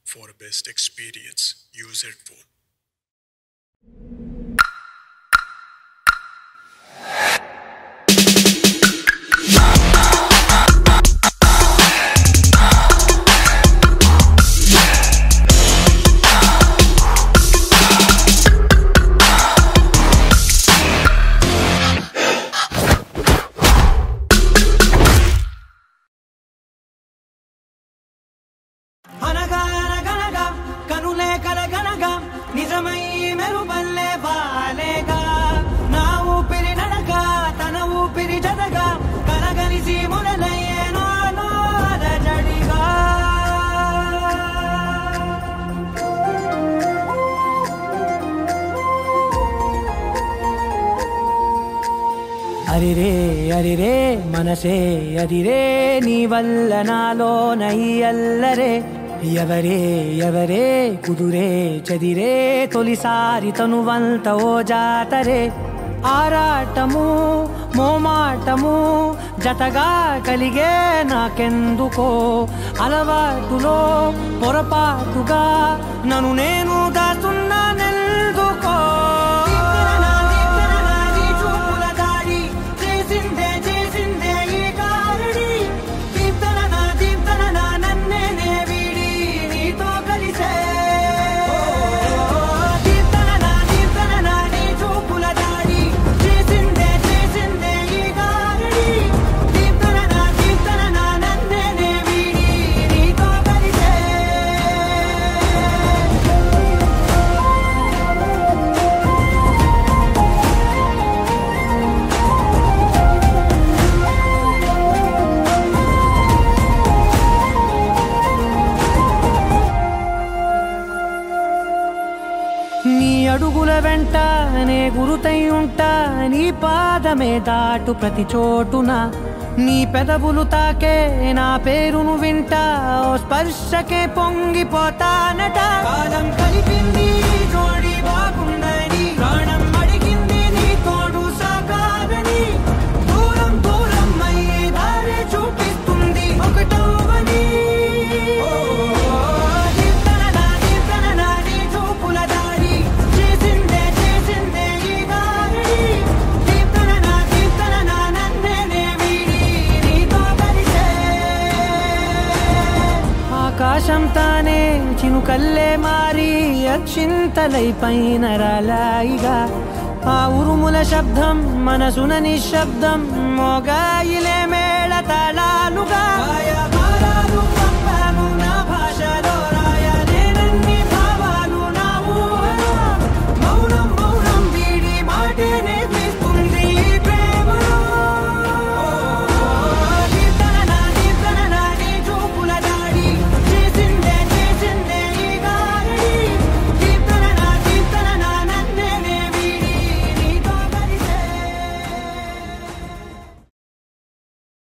For a best experience, use headphone. అనగా అనగనగా కనులే కలగనగా నిజమై మెరుపల్లే బాలేగా నా ఊపిరి నడక తన ఊపిరి జదగా కలగలిసి మొదలయ్యేనో జడిగా అరిరే అరిరే మనసే అరిరే నీ వల్ల నాలో నయ్యల్లరే ఎవరే ఎవరే కుదురే చదిరే తొలిసారి తనువంత ఓ జాతరే ఆరాటము మోమాటము జతగా కలిగే నాకెందుకో అలవాటులో పొరపాటుగా నన్ను నేను దాస్తున్నానెందుకో చూపుల దాడి చేసిందే చేసిందే ఈ కారుడి దీప్తన నా దీప్తన నా నన్నే నే వీడి నీతో కలిసే దీప్తన నా దీప్తన నా నీ చూపుల దాడి చేసిందే చేసిందే ఈ కారుడి దీప్తన నా దీప్తన నా నన్నే నే వీడి నీతో కలిసే నీ అడుగుల వెంట నే గురుతై ఉంటా నీ పాదమే దాటు ప్రతి చోటున నీ పెదవులు తాకే నా పేరును వింటా ఓ స్పర్శకే పొంగిపోతానట కాలం కలిపింది జోడి బాగుందని ప్రాణం అడిగింది నీ తోడు సాగాలని దూరం దూరం అయ్యే దారి చూపిస్తుంది ఒకటవని దీప్తన నా దీప్తన నా నీ చూపుల దాడి చేసిందే చేసిందే ఈ దారి దీప్తన నా దీప్తన నా నన్నే నే వీడి నీతో కలిసే ఆకాశం తానే చినుకల్లే మారి అక్షింతలై పైన రాలాయిగా ఆ ఉరుముల శబ్దం మనసున నిశ్శబ్దం మోగాయిలే మే